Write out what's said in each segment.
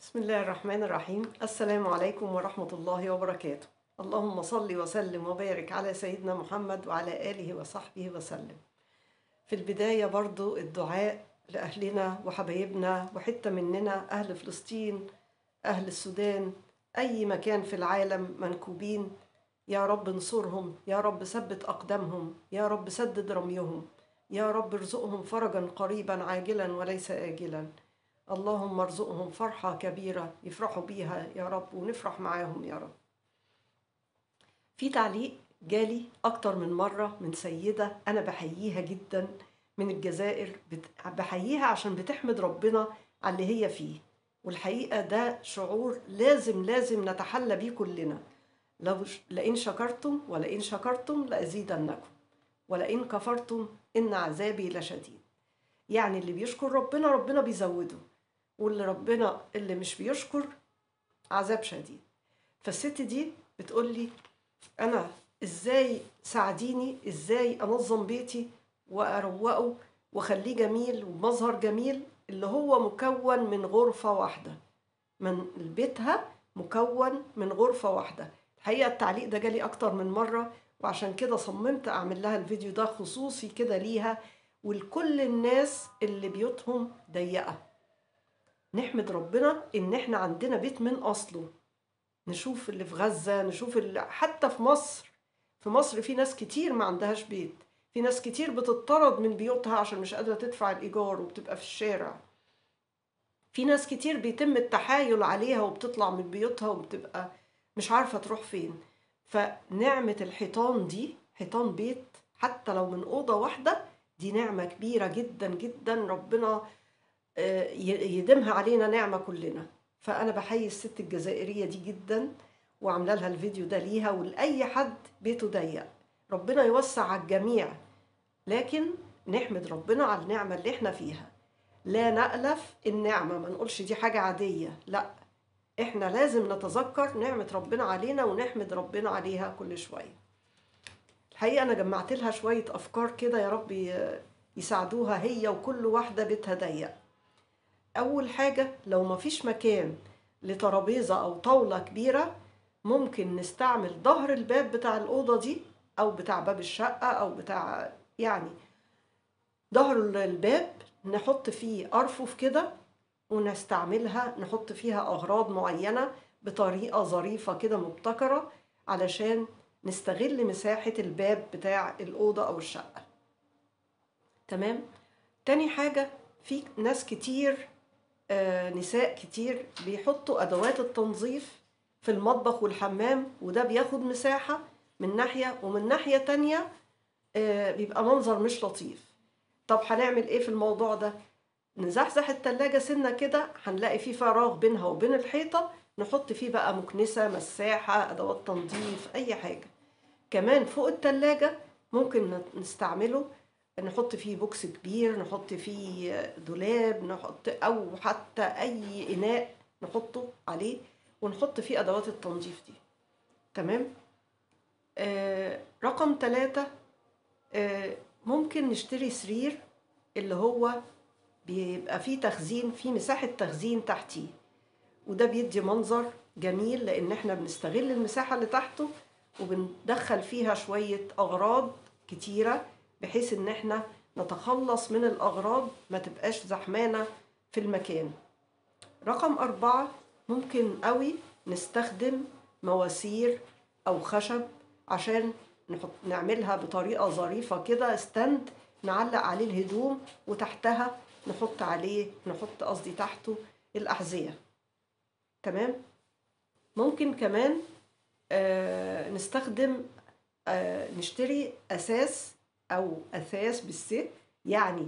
بسم الله الرحمن الرحيم السلام عليكم ورحمة الله وبركاته اللهم صل وسلم وبارك على سيدنا محمد وعلى آله وصحبه وسلم في البداية برضو الدعاء لأهلنا وحبايبنا وحتة مننا أهل فلسطين أهل السودان أي مكان في العالم منكوبين يا رب انصرهم يا رب ثبت أقدامهم يا رب سدد رميهم يا رب ارزقهم فرجا قريبا عاجلا وليس آجلا اللهم ارزقهم فرحة كبيرة يفرحوا بيها يا رب ونفرح معاهم يا رب في تعليق جالي أكتر من مرة من سيدة أنا بحييها جدا من الجزائر بت- بحييها عشان بتحمد ربنا على اللي هي فيه والحقيقة ده شعور لازم لازم نتحلى بيه كلنا لو ش- لئن شكرتم ولئن شكرتم لأزيدنكم ولئن كفرتم إن عذابي لشديد يعني اللي بيشكر ربنا ربنا بيزوده واللي ربنا اللي مش بيشكر عذاب شديد فالست دي بتقول لي انا ازاي ساعديني ازاي انظم بيتي واروقه واخليه جميل ومظهر جميل اللي هو مكون من غرفة واحدة من بيتها مكون من غرفة واحدة الحقيقة التعليق ده جالي أكتر من مرة وعشان كده صممت أعمل لها الفيديو ده خصوصي كده ليها ولكل الناس اللي بيوتهم ضيقة نحمد ربنا إن إحنا عندنا بيت من أصله نشوف اللي في غزة نشوف اللي حتى في مصر في مصر في ناس كتير ما عندهاش بيت في ناس كتير بتطرد من بيوتها عشان مش قادرة تدفع الإيجار وبتبقى في الشارع في ناس كتير بيتم التحايل عليها وبتطلع من بيوتها وبتبقى مش عارفة تروح فين فنعمة الحيطان دي حيطان بيت حتى لو من أوضة واحدة دي نعمة كبيرة جدا جدا ربنا آه، ي- يديمها علينا نعمة كلنا فأنا بحيي الست الجزائرية دي جدا وعاملة لها الفيديو ده ليها ولأي حد بيته ضيق ربنا يوسع على الجميع لكن نحمد ربنا على النعمة اللي احنا فيها لا نألف النعمة ما نقولش دي حاجة عادية لا احنا لازم نتذكر نعمة ربنا علينا ونحمد ربنا عليها كل شوية الحقيقة أنا جمعت لها شوية أفكار كده يا رب ي- يساعدوها هي وكل واحدة بيتها ضيق أول حاجة لو مفيش مكان لترابيزة أو طاولة كبيرة ممكن نستعمل ظهر الباب بتاع الأوضة دي أو بتاع باب الشقة أو بتاع يعني ظهر الباب نحط فيه أرفف كده ونستعملها نحط فيها أغراض معينة بطريقة ظريفة كده مبتكرة علشان نستغل مساحة الباب بتاع الأوضة أو الشقة تمام تاني حاجة في ناس كتير آه، نساء كتير بيحطوا أدوات التنظيف في المطبخ والحمام وده بياخد مساحة من ناحية ومن ناحية تانية آه، بيبقى منظر مش لطيف طب هنعمل ايه في الموضوع ده نزحزح التلاجة سنة كده هنلاقي فيه فراغ بينها وبين الحيطة نحط فيه بقى مكنسة مساحة أدوات تنظيف أي حاجة كمان فوق التلاجة ممكن نت- نستعمله نحط فيه بوكس كبير نحط فيه دولاب نحط أو حتى أي إناء نحطه عليه ونحط فيه أدوات التنظيف دي تمام آه رقم ثلاثة آه ممكن نشتري سرير اللي هو بيبقى فيه تخزين فيه مساحة تخزين تحتيه وده بيدي منظر جميل لان احنا بنستغل المساحة اللي تحته وبندخل فيها شوية اغراض كتيرة بحيث ان احنا نتخلص من الاغراض ما تبقاش زحمانة في المكان رقم أربعة ممكن قوي نستخدم مواسير أو خشب عشان نحط نعملها بطريقة ظريفة كده ستاند نعلق عليه الهدوم وتحتها نحط عليه نحط قصدي تحته الأحذية تمام ممكن كمان آه نستخدم آه نشتري أساس أو أثاث بالست يعني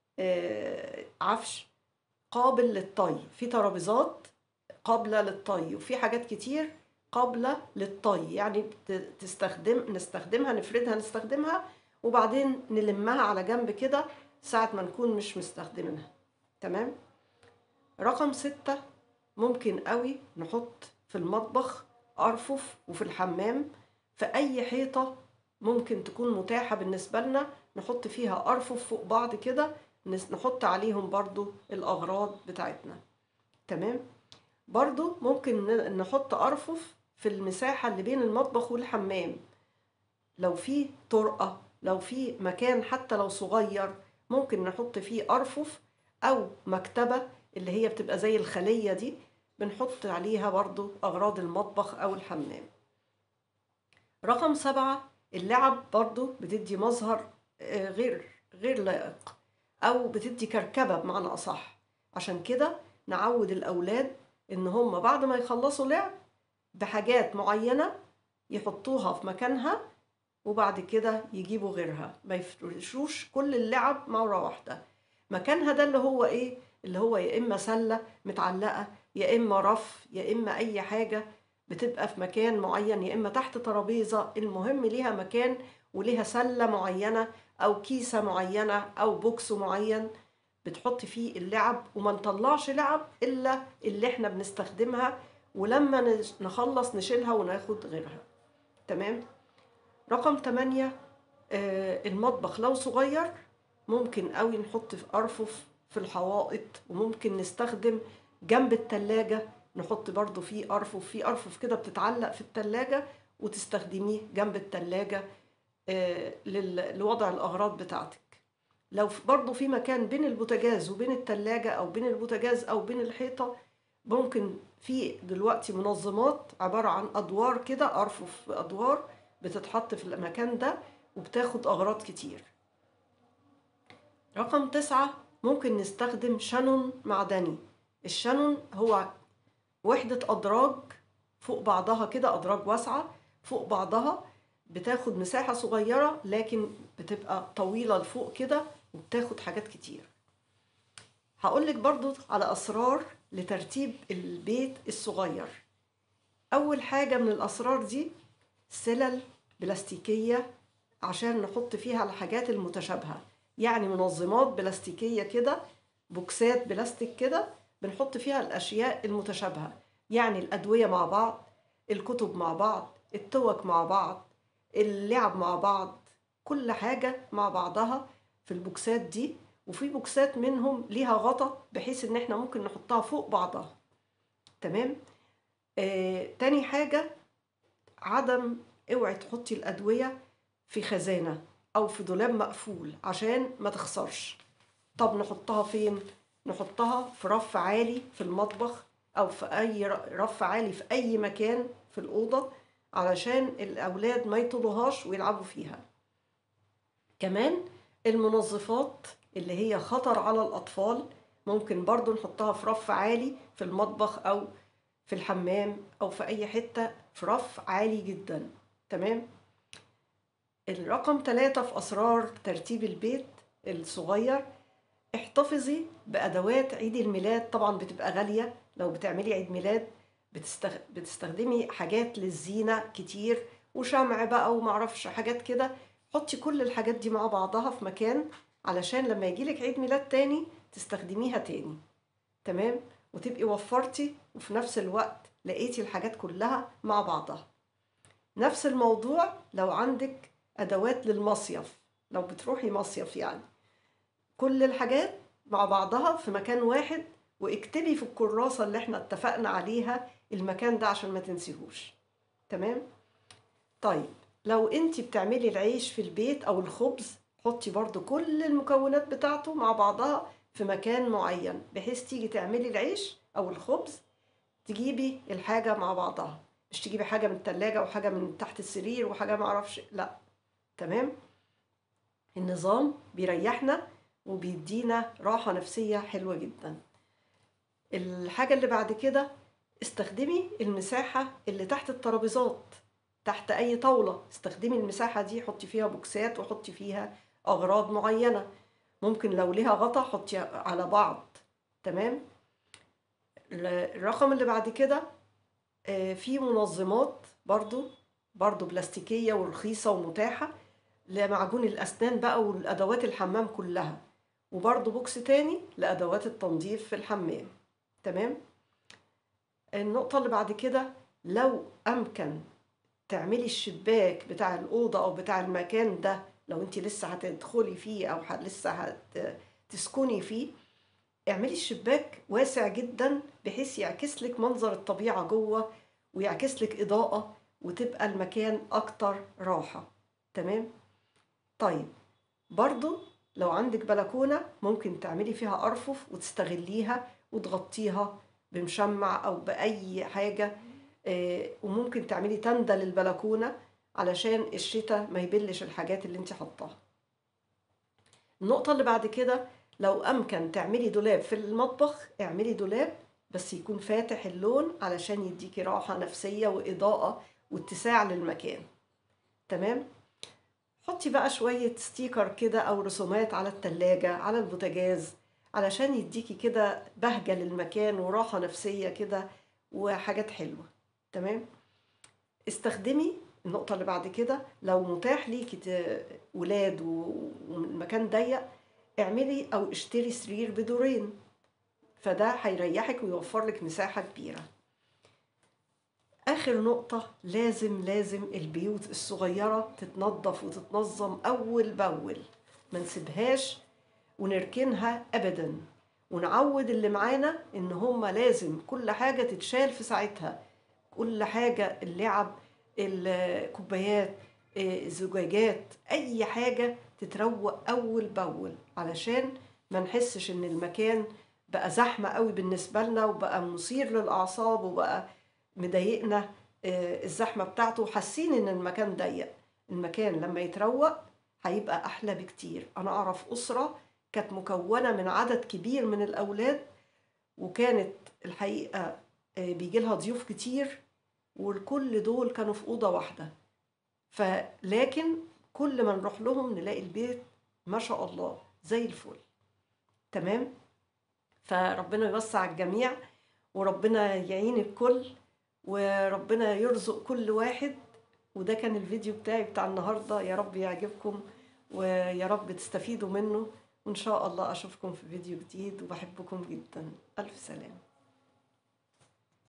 آه عفش قابل للطي في ترابيزات قابلة للطي وفي حاجات كتير قابلة للطي يعني بت- تستخدم نستخدمها نفردها نستخدمها وبعدين نلمها على جنب كده ساعة ما نكون مش مستخدمينها تمام رقم ستة ممكن قوي نحط في المطبخ أرفف وفي الحمام في أي حيطة ممكن تكون متاحة بالنسبة لنا نحط فيها أرفف فوق بعض كده نس- نحط عليهم برضو الأغراض بتاعتنا تمام برضو ممكن ن- نحط أرفف في المساحة اللي بين المطبخ والحمام لو في طرقة لو في مكان حتى لو صغير ممكن نحط فيه أرفف أو مكتبة اللي هي بتبقى زي الخلية دي بنحط عليها برضو أغراض المطبخ أو الحمام رقم سبعة اللعب برضو بتدي مظهر آه، غير غير لائق أو بتدي كركبة بمعنى أصح عشان كده نعود الأولاد إن هم بعد ما يخلصوا لعب بحاجات معينة يحطوها في مكانها وبعد كده يجيبوا غيرها ما يفرشوش كل اللعب مرة واحدة مكانها ده اللي هو ايه اللي هو يا اما سلة متعلقة يا اما رف يا اما اي حاجة بتبقى في مكان معين يا اما تحت ترابيزة المهم ليها مكان وليها سلة معينة او كيسة معينة او بوكس معين بتحط فيه اللعب وما نطلعش لعب الا اللي احنا بنستخدمها ولما نش- نخلص نشيلها وناخد غيرها تمام رقم 8 آه، المطبخ لو صغير ممكن قوي نحط في أرفف في الحوائط وممكن نستخدم جنب التلاجة نحط برضو فيه أرفف في أرفف كده بتتعلق في التلاجة وتستخدميه جنب التلاجة آه، لل- لوضع الأغراض بتاعتك لو في- برضو في مكان بين البوتاجاز وبين التلاجة أو بين البوتاجاز أو بين الحيطة ممكن في دلوقتي منظمات عبارة عن أدوار كده أرفف أدوار بتتحط في المكان ده وبتاخد أغراض كتير رقم تسعة ممكن نستخدم شانون معدني الشانون هو وحدة أدراج فوق بعضها كده أدراج واسعة فوق بعضها بتاخد مساحة صغيرة لكن بتبقى طويلة لفوق كده وبتاخد حاجات كتير هقولك برضو على أسرار لترتيب البيت الصغير أول حاجة من الأسرار دي سلل بلاستيكية عشان نحط فيها الحاجات المتشابهة يعني منظمات بلاستيكية كده بوكسات بلاستيك كده بنحط فيها الأشياء المتشابهة يعني الأدوية مع بعض الكتب مع بعض التوك مع بعض اللعب مع بعض كل حاجة مع بعضها في البوكسات دي وفي بوكسات منهم ليها غطا بحيث ان احنا ممكن نحطها فوق بعضها تمام آه، تاني حاجة عدم اوعي تحطي الأدوية في خزانة أو في دولاب مقفول عشان ما تخسرش طب نحطها فين؟ نحطها في رف عالي في المطبخ أو في أي ر- رف عالي في أي مكان في الأوضة علشان الأولاد ما يطولوهاش ويلعبوا فيها كمان المنظفات اللي هي خطر على الأطفال ممكن برضو نحطها في رف عالي في المطبخ أو في الحمام أو في أي حتة في رف عالي جدا تمام الرقم ثلاثة في أسرار ترتيب البيت الصغير احتفظي بأدوات عيد الميلاد طبعا بتبقى غالية لو بتعملي عيد ميلاد بتستخ... بتستخدمي حاجات للزينة كتير وشمع بقى ومعرفش حاجات كده حطي كل الحاجات دي مع بعضها في مكان علشان لما يجيلك عيد ميلاد تاني تستخدميها تاني تمام وتبقي وفرتي وفي نفس الوقت لقيتي الحاجات كلها مع بعضها نفس الموضوع لو عندك أدوات للمصيف لو بتروحي مصيف يعني كل الحاجات مع بعضها في مكان واحد واكتبي في الكراسة اللي احنا اتفقنا عليها المكان ده عشان ما تنسيهوش تمام طيب لو انت بتعملي العيش في البيت او الخبز حطي برضو كل المكونات بتاعته مع بعضها في مكان معين بحيث تيجي تعملي العيش او الخبز تجيبي الحاجة مع بعضها مش تجيبي حاجة من التلاجة وحاجة من تحت السرير وحاجة معرفش لا تمام النظام بيريحنا وبيدينا راحة نفسية حلوة جدا الحاجة اللي بعد كده استخدمي المساحة اللي تحت الترابيزات تحت أي طاولة استخدمي المساحة دي حطي فيها بوكسات وحطي فيها أغراض معينة ممكن لو ليها غطا حطي على بعض تمام الرقم اللي بعد كده آه، في منظمات برضو برضو بلاستيكية ورخيصة ومتاحة لمعجون الأسنان بقى والأدوات الحمام كلها وبرضو بوكس تاني لأدوات التنظيف في الحمام تمام النقطة اللي بعد كده لو أمكن تعملي الشباك بتاع الأوضة أو بتاع المكان ده لو انت لسه هتدخلي فيه أو ه- لسه هتسكني فيه اعملي الشباك واسع جدا بحيث يعكس لك منظر الطبيعة جوه ويعكس لك إضاءة وتبقى المكان أكتر راحة تمام طيب برضو لو عندك بلكونة ممكن تعملي فيها أرفف وتستغليها وتغطيها بمشمع أو بأي حاجة آه، وممكن تعملي تندة للبلكونة علشان الشتاء ما يبلش الحاجات اللي انت حطاها النقطة اللي بعد كده لو أمكن تعملي دولاب في المطبخ اعملي دولاب بس يكون فاتح اللون علشان يديكي راحة نفسية وإضاءة واتساع للمكان تمام حطي بقى شوية ستيكر كده أو رسومات على التلاجة على البوتاجاز علشان يديكي كده بهجة للمكان وراحة نفسية كده وحاجات حلوة تمام استخدمي النقطة اللي بعد كده لو متاح ليكي ت- ولاد و- والمكان ضيق اعملي أو اشتري سرير بدورين فده هيريحك ويوفر لك مساحة كبيرة آخر نقطة لازم لازم البيوت الصغيرة تتنظف وتتنظم أول بأول ما نسيبهاش ونركنها أبدا ونعود اللي معانا إن هما لازم كل حاجة تتشال في ساعتها كل حاجة اللعب الكوبايات إيه، الزجاجات أي حاجة تتروق أول بأول علشان ما نحسش إن المكان بقى زحمة قوي بالنسبة لنا وبقى مثير للأعصاب وبقى مضايقنا آه، الزحمة بتاعته وحاسين إن المكان ضيق المكان لما يتروق هيبقى أحلى بكتير أنا أعرف أسرة كانت مكونة من عدد كبير من الأولاد وكانت الحقيقة آه، بيجيلها ضيوف كتير والكل دول كانوا في أوضة واحدة فلكن كل ما نروح لهم نلاقي البيت ما شاء الله زي الفل تمام فربنا يوسع الجميع وربنا يعين الكل وربنا يرزق كل واحد وده كان الفيديو بتاعي بتاع النهاردة يا رب يعجبكم ويا رب تستفيدوا منه وإن شاء الله أشوفكم في فيديو جديد وبحبكم جدا ألف سلامة